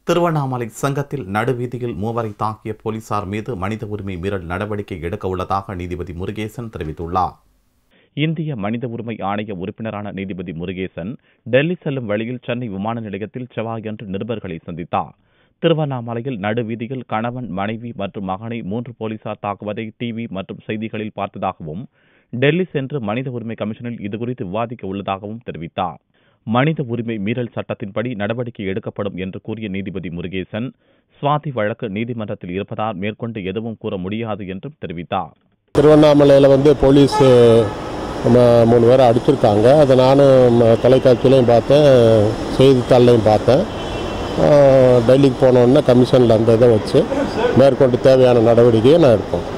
திருவண்ணாமலை சங்கத்தில் நடுவீதியில் மூவரை தாக்கிய போலீசார் மீது மனித உரிமை மீறல் நடவடிக்கை எடுக்க உள்ளதாக நீதிபதி முருகேசன் தெரிவித்துள்ளார் இந்திய மனித உரிமை ஆணைய உறுப்பினரான நீதிபதி முருகேசன் டெல்லி செல்லும் வழியில் சென்னை விமான நிலையத்தில் செவ்வாயன்று நிருபர்களை சந்தித்தார் திருவண்ணாமலையில் நடுவீதியில் கணவன் மனைவி மற்றும் மகனை மூன்று போலீசார் தாக்குவதை டிவி மற்றும் செய்திகளில் பார்த்ததாகவும் டெல்லி சென்று மனித உரிமை கமிஷனில் இதுகுறித்து விவாதிக்க உள்ளதாகவும் தெரிவித்தார் மனித உரிமை மீறல் சட்டத்தின்படி நடவடிக்கை எடுக்கப்படும் என்று கூறிய நீதிபதி முருகேசன் சுவாதி வழக்கு நீதிமன்றத்தில் இருப்பதால் மேற்கொண்டு எதுவும் கூற முடியாது என்றும் தெரிவித்தார் திருவண்ணாமலையில் வந்து போலீஸ் நம்ம மூணு பேரை அடிச்சிருக்காங்க அதை நானும் தொலைக்காட்சியிலையும் பார்த்தேன் செய்தித்தாள்லையும் பார்த்தேன் ஆஹ் டெல்லிக்கு போனோடனே கமிஷனில் அந்த இதை வச்சு மேற்கொண்டு தேவையான நடவடிக்கையை நான் எடுப்போம்